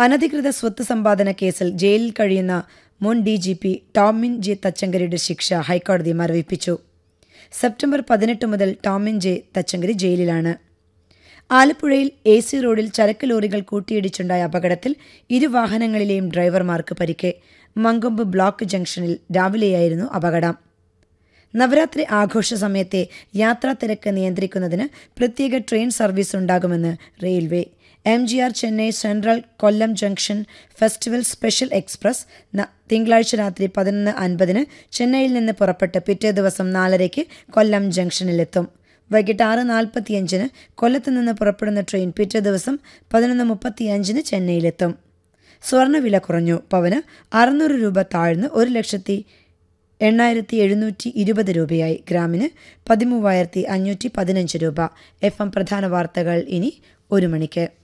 അനധികൃത സ്വത്ത് സമ്പാദന കേസിൽ ജയിലിൽ കഴിയുന്ന മുൻ D G P Tomin J തച്ചങ്കരിയുടെ ശിക്ഷ ഹൈക്കോടതി മരവിപ്പിച്ചു സെപ്റ്റംബർ പതിനെട്ട് മുതൽ ടോമിൻ ജെ തച്ചങ്കരി ജയിലിലാണ് ആലപ്പുഴയിൽ എ സി റോഡിൽ ചരക്ക് ലോറികൾ കൂട്ടിയിടിച്ചുണ്ടായ അപകടത്തിൽ ഇരു വാഹനങ്ങളിലെയും ഡ്രൈവർമാർക്ക് പരിക്ക് മങ്കൊമ്പ് ബ്ലോക്ക് ജംഗ്ഷനിൽ രാവിലെയായിരുന്നു അപകടം നവരാത്രി ആഘോഷ സമയത്തെ യാത്രാ തിരക്ക് നിയന്ത്രിക്കുന്നതിന് പ്രത്യേക ട്രെയിൻ സർവീസ് ഉണ്ടാകുമെന്ന് railway M G R Chennai central Kollam junction festival special express ന- തിങ്കളാഴ്ച രാത്രി പതിനൊന്ന് അൻപതിന് ചെന്നൈയിൽ നിന്ന് പുറപ്പെട്ട് പിറ്റേ ദിവസം നാലരയ്ക്ക് കൊല്ലം ജംഗ്ഷനിലെത്തും വൈകിട്ട് ആറ് നാൽപ്പത്തിയഞ്ചിന് കൊല്ലത്ത് നിന്ന് പുറപ്പെടുന്ന ട്രെയിൻ പിറ്റേ ദിവസം പതിനൊന്ന് മുപ്പത്തിയഞ്ചിന് ചെന്നൈയിലെത്തും സ്വർണ്ണവില കുറഞ്ഞു പവന് അറുന്നൂറ് രൂപ താഴ്ന്ന് ഒരു ലക്ഷത്തി എണ്ണായിരത്തി എഴുന്നൂറ്റി ഇരുപത് രൂപയായി ഗ്രാമിന് പതിമൂവായിരത്തി അഞ്ഞൂറ്റി പതിനഞ്ച് രൂപ എഫ് എം പ്രധാന വാർത്തകൾ ഇനി ഒരു മണിക്ക്